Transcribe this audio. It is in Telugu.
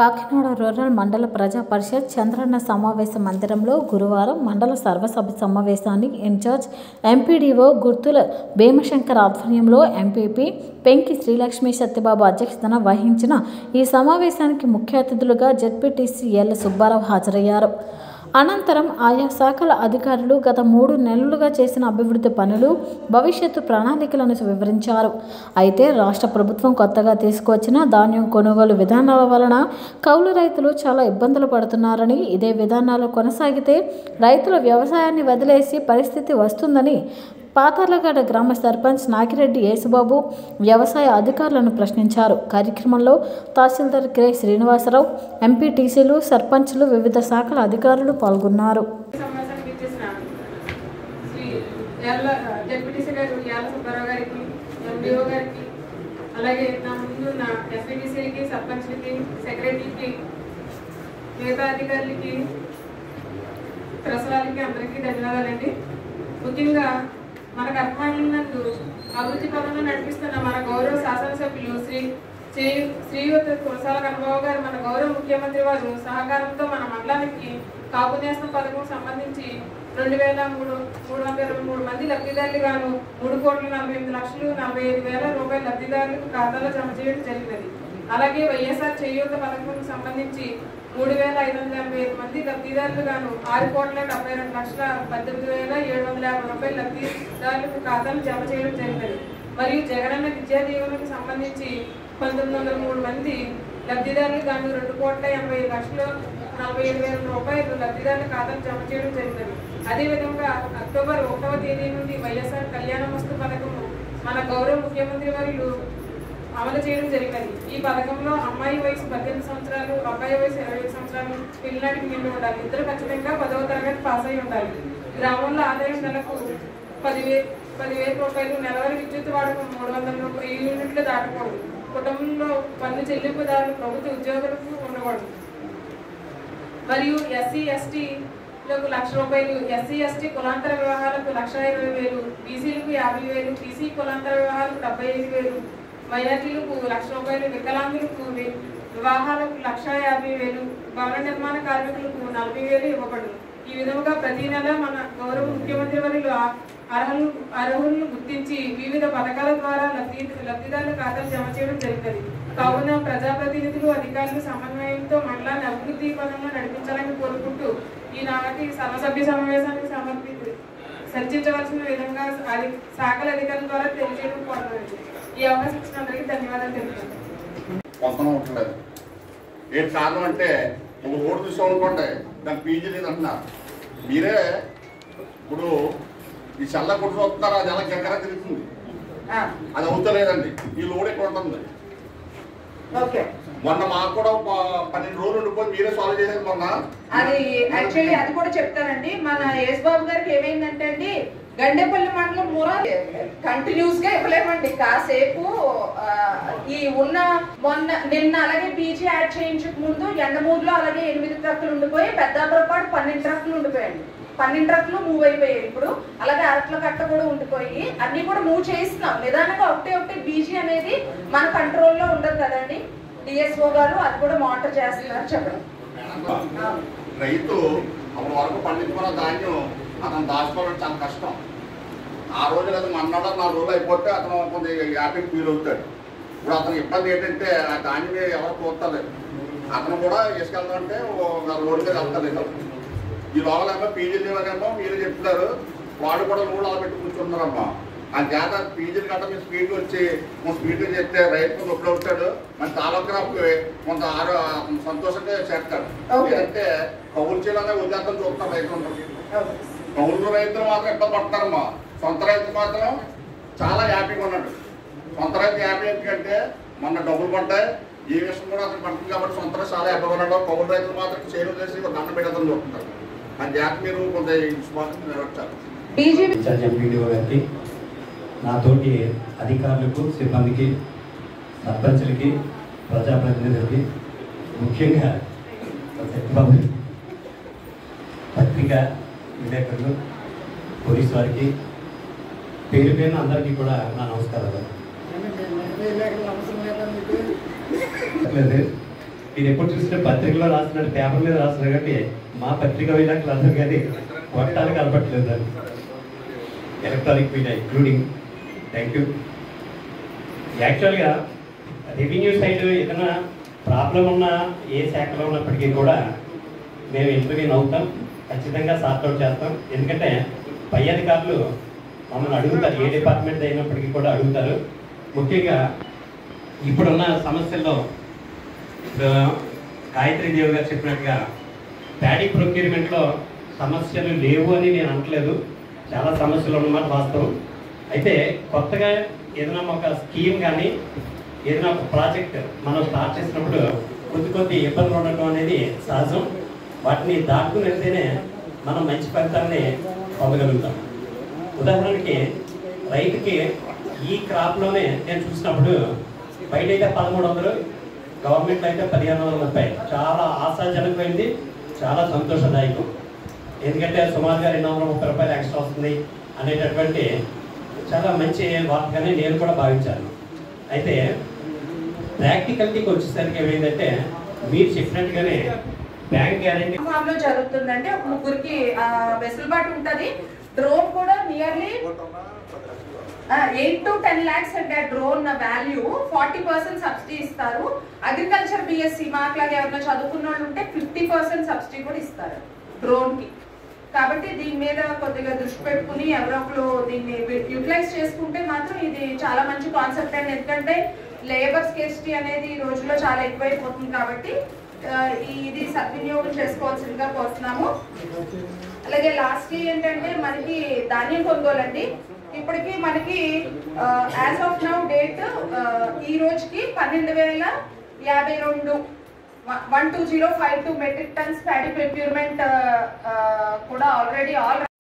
కాకినాడ రూరల్ మండల ప్రజా పరిషత్ చంద్రన్న సమావేశ మందిరంలో గురువారం మండల సర్వసభ సమావేశాన్ని ఇన్ఛార్జ్ ఎంపీడీఓ గుర్తుల భీమశంకర్ ఆధ్వర్యంలో ఎంపీపీ పెంకి శ్రీలక్ష్మి సత్యబాబు అధ్యక్షతన వహించిన ఈ సమావేశానికి ముఖ్య అతిథులుగా జెడ్పీటీసీ ఎల్ సుబ్బారావు హాజరయ్యారు అనంతరం ఆయా శాఖల అధికారులు గత మూడు నెలలుగా చేసిన అభివృద్ధి పనులు భవిష్యత్తు ప్రణాళికలను వివరించారు అయితే రాష్ట్ర ప్రభుత్వం కొత్తగా తీసుకువచ్చిన ధాన్యం కొనుగోలు విధానాల వలన కౌలు రైతులు చాలా ఇబ్బందులు పడుతున్నారని ఇదే విధానాలు కొనసాగితే రైతుల వ్యవసాయాన్ని వదిలేసి పరిస్థితి వస్తుందని పాతార్లగడ్డ గ్రామ సర్పంచ్ నాగిరెడ్డి యేసుబాబు వ్యవసాయ అధికారులను ప్రశ్నించారు కార్యక్రమంలో తహసీల్దార్ కె శ్రీనివాసరావు ఎంపీటీసీలు సర్పంచ్లు వివిధ శాఖల అధికారులు పాల్గొన్నారు సమావేశానికి ఇచ్చేసిన శ్రీ యాళ్ళ జడ్పీటీసీ గారు యాళ్ళ సుబ్బారావు గారికి ఎండిఓ గారికి అలాగే నా ముందు ఉన్న ఎస్పీటీసీలకి సర్పంచ్లకి సెక్రటరీకి మిగతా అధికారులకి ప్రెస్ వాళ్ళకి అందరికీ ధన్యవాదాలండి ముఖ్యంగా మన కర్మానందు అభివృద్ధి పదంలో నడిపిస్తున్న మన గౌరవ శాసనసభ్యులు శ్రీ శ్రీ శ్రీయుత కురసాల కన్నబాబు గారు మన గౌరవ ముఖ్యమంత్రి వారు సహకారంతో మన మండలానికి కాపు నేస్తం పథకం సంబంధించి రెండు వేల మూడు మూడు వందల ఇరవై మూడు మంది లబ్ధిదారులు గాను మూడు కోట్ల నలభై ఎనిమిది లక్షలు నలభై ఐదు వేల రూపాయల లబ్ధిదారులకు ఖాతాలో జమ చేయడం జరిగినది అలాగే వైఎస్ఆర్ చేయూత పథకం సంబంధించి మూడు వేల ఐదు వందల ఎనభై ఐదు మంది లబ్ధిదారులు గాను ఆరు కోట్ల డెబ్బై రెండు లక్షల పద్దెనిమిది వేల ఏడు వందల యాభై రూపాయల లబ్ధిదారులకు ఖాతాలు జమ చేయడం జరిగినది మరియు జగనన్న విద్యా దీవెనకు సంబంధించి పంతొమ్మిది వందల మూడు మంది లబ్ధిదారులు గాను రెండు కోట్ల ఎనభై ఐదు లక్షలు నలభై ఏడు వేల రూపాయలు లబ్ధిదారుల ఖాతాలు జమ చేయడం జరిగినది అదేవిధంగా అక్టోబర్ ఒకటవ తేదీ నుండి వైఎస్ఆర్ కళ్యాణ వస్తు పథకం మన గౌరవ ముఖ్యమంత్రి వర్యులు అమలు చేయడం జరిగినది ఈ పథకంలో అమ్మాయి వయసు పద్దెనిమిది సంవత్సరాలు అబ్బాయి వయసు ఇరవై ఐదు సంవత్సరాలు పిల్లనాటికి నిండి ఉండాలి ఇద్దరు ఖచ్చితంగా పదవ తరగతి పాస్ అయి ఉండాలి గ్రామంలో ఆదాయం నెలకు పదివేలు పదివేల రూపాయలు నెలవారీ విద్యుత్ వాడకం మూడు వందల రూపాయలు యూనిట్లు దాటకూడదు కుటుంబంలో పన్ను చెల్లింపుదారులు ప్రభుత్వ ఉద్యోగులకు ఉండకూడదు మరియు ఎస్సీ ఎస్టీలకు లక్ష రూపాయలు ఎస్సీ ఎస్టీ కులాంతర వివాహాలకు లక్ష ఇరవై వేలు బీసీలకు యాభై వేలు బీసీ కులాంతర వివాహాలకు డెబ్బై ఐదు వేలు మైనార్టీలకు లక్ష రూపాయలు వికలాంగులకు వి- వివాహాలకు లక్ష యాభై వేలు భవన నిర్మాణ కార్మికులకు నలభై వేలు ఇవ్వబడును ఈ విధముగా ప్రతి నెల మన గౌరవ ముఖ్యమంత్రి వర్యులు ఆ- అర్హులు అర్హులను గుర్తించి వివిధ పథకాల ద్వారా లబ్ధి లబ్ధిదారుల ఖాతాలు జమ చేయడం జరుగుతుంది కావున ప్రజాప్రతినిధులు అధికారులు సమన్వయంతో మండలాన్ని అభివృద్ధి పదంలో నడిపించాలని కోరుకుంటూ ఈనాటి సర్వసభ్య సమావేశానికి సమర్పి చర్చించవలసిన విధంగా అది శాఖల అధికారుల ద్వారా తెలియజేయడం కోరుతున్నాను ఈ అవకాశం ఇచ్చిన అందరికీ ధన్యవాదాలు తెలుపుతున్నాను పొందడం ఉండలేదు ఏంటి కారణం అంటే ఒక ఓటు చూసాం అనుకోండి దాని పీజీ లేదు అంటున్నారు మీరే ఇప్పుడు ఈ చల్ల కొట్టు చూస్తున్నారు అది ఎలా గంగర తిరుగుతుంది అది అవుతలేదండి ఈ లోడ్ ఇక్కడ ఉంటుంది ఓకే మొన్న మాకు కూడా ప- పన్నెండు రోజులు ఉండిపోయి మీరే సాల్వ్ చేసేది మొన్న అది యాక్చువల్లీ అది కూడా చెప్తానండి మన యేసు బాబు గారికి ఏమైందంటే అండి గండేపల్లి మండలం మూర కంటిన్యూస్ గా ఇవ్వలేమండి కాసేపు ఆ, ఈ ఉన్న మొన్న నిన్న అలాగే పీజీ యాడ్ చేయించక ముందు ఎండమూరులో అలాగే ఎనిమిది ట్రక్కులు ఉండిపోయి పెద్దాపురపాటు పన్నెండు ట్రక్కులు ఉండిపోయండి పన్నెండు ట్రక్కులు మూవ్ అయిపోయాయి ఇప్పుడు అలాగే అరట్ల కట్ట కూడా ఉండిపోయి అన్ని కూడా మూవ్ చేస్తున్నాం నిదానంగా ఒకటే ఒకటి బీజీ అనేది మన కంట్రోల్లో ఉండదు కదండి డిఎస్ఓ గారు అది కూడా మానిటర్ చేస్తున్నారు చెప్పండి రైతు అప్పటి వరకు పండించుకున్న ధాన్యం అతను దాచుకోవడం చాలా కష్టం ఆ రోజు లేదా మన్నాడు నాలుగు రోజులు అయిపోతే అతను కొంత హ్యాపీ ఫీల్ అవుతాడు ఇప్పుడు అతని ఇబ్బంది ఏంటంటే ఆ ధాన్యం మీద ఎవరు చూస్తలేదు అతను కూడా తీసుకెళ్తామంటే ఒక రోడ్డు మీద వెళ్తలేదు ఈ లోపలేమో పీజీలు ఏమో మీరు చెప్తున్నారు వాడు కూడా రోడ్డు అలా పెట్టి కూర్చున్నారమ్మా ఆ చేత పీజీలు గట్ట మీరు స్పీడ్ వచ్చి మన స్పీడ్ చెప్తే రైతు నొప్పి అవుతాడు మన తాలూకు కొంత ఆరో సంతోషంగా చేస్తాడు Okay. లేదంటే కౌలు చేయాలనే ఉద్దేశం చూస్తాం రైతులు కౌలు రైతులు మాత్రం ఇబ్బంది పడతారమ్మా సొంత రైతు మాత్రం చాలా హ్యాపీగా ఉన్నాడు సొంత రైతు హ్యాపీ ఎందుకంటే మొన్న డబ్బులు పడ్డాయి ఈ విషయం కూడా అతను పడుతుంది కాబట్టి సొంత రైతు చాలా హ్యాపీగా ఉన్నాడు కౌలు రైతులు మాత్రం చేరు చేసి ఒక దండ పెట్టడం చూస్తున్నారు ఆ జాతి మీరు కొంత ఈ విశ్వాసం నెరవేర్చాలి బీజీ ఇన్ఛార్జ్ ఎంపీడీఓ గారికి నాతోటి అధికారులకు సిబ్బందికి సర్పంచులకి ప్రజాప్రతినిధులకి ముఖ్యంగా సత్యబాబు పత్రిక విలేకరులు పోలీస్ వారికి పేరు పేరున అందరికీ కూడా నా నమస్కారాలు లేదు మీరు ఎప్పుడు చూసిన పత్రికలో రాసినట్టు పేపర్ మీద రాస్తున్నారు కాబట్టి మా పత్రిక విధానం రాదు కానీ కొట్టాలు కలపట్లేదు దాన్ని electronic media including thank you యాక్చువల్గా రెవెన్యూ సైడ్ ఏదైనా ప్రాబ్లం ఉన్న ఏ శాఖలో ఉన్నప్పటికీ కూడా మేము ఇంటర్వ్యూన్ అవుతాం ఖచ్చితంగా సార్ట్అవుట్ చేస్తాం ఎందుకంటే పై అధికారులు మమ్మల్ని అడుగుతారు ఏ డిపార్ట్మెంట్ అయినప్పటికీ కూడా అడుగుతారు ముఖ్యంగా ఇప్పుడున్న సమస్యల్లో ఇప్పుడు గాయత్రి దేవి గారు చెప్పినట్టుగా ప్యాడీ ప్రొక్యూర్మెంట్లో సమస్యలు లేవు అని నేను అనట్లేదు చాలా సమస్యలు ఉన్నమాట వాస్తవం అయితే కొత్తగా ఏదైనా ఒక స్కీమ్ కానీ ఏదైనా ఒక ప్రాజెక్ట్ మనం స్టార్ట్ చేసినప్పుడు కొద్ది కొద్ది ఇబ్బందులు ఉండటం అనేది సహజం వాటిని దాటుకుని వెళ్తేనే మనం మంచి ఫలితాన్ని పొందగలుగుతాం ఉదాహరణకి రైతుకి ఈ క్రాప్లోనే నేను చూసినప్పుడు బయట అయితే పదమూడు వందలు గవర్నమెంట్ అయితే పదిహేను వందల ముప్పై చాలా ఆశాజనకమైంది చాలా సంతోషదాయకం ఎందుకంటే సుమారుగా రెండు వందల ముప్పై రూపాయలు ఎక్స్ట్రా వస్తుంది అనేటటువంటి చాలా మంచి వార్తగానే నేను కూడా భావించాను అయితే ప్రాక్టికల్టీకి వచ్చేసరికి ఏమైందంటే మీరు చెప్పినట్టుగానే బ్యాంక్ గ్యారెంటీ ఫామ్ లో జరుగుతుందంటే ఒక ముగ్గురికి ఆ, వెసులుబాటు ఉంటది డ్రోన్ కూడా nearly eight to ten lakhs అంటే drone value forty percent subsidy ఇస్తారు అగ్రికల్చర్ బిఎస్సి మాట్లాగే ఎవరైనా చదువుకున్న వాళ్ళు ఉంటే ఫిఫ్టీ పర్సెంట్ సబ్సిడీ కూడా ఇస్తారు డ్రోన్ కి కాబట్టి దీని మీద కొద్దిగా దృష్టి పెట్టుకుని ఎవరో ఒకరు దీన్ని యూటిలైజ్ చేసుకుంటే మాత్రం ఇది చాలా మంచి కాన్సెప్ట్ అండి ఎందుకంటే లేబర్ స్కేసిటీ అనేది ఈ రోజుల్లో చాలా ఎక్కువైపోతుంది కాబట్టి ఆ, ఇది సద్వినియోగం చేసుకోవాల్సిందిగా కోరుతున్నాము అలాగే లాస్ట్ ఏంటంటే మనకి ధాన్యం కొనుగోలండి ఇప్పటికి మనకి యాజ్ ఆఫ్ నౌ డేట్ ఈ రోజుకి పన్నెండు వేల యాభై రెండు one two zero five two metric tons paddy procurement కూడా ఆల్రెడీ ఆల్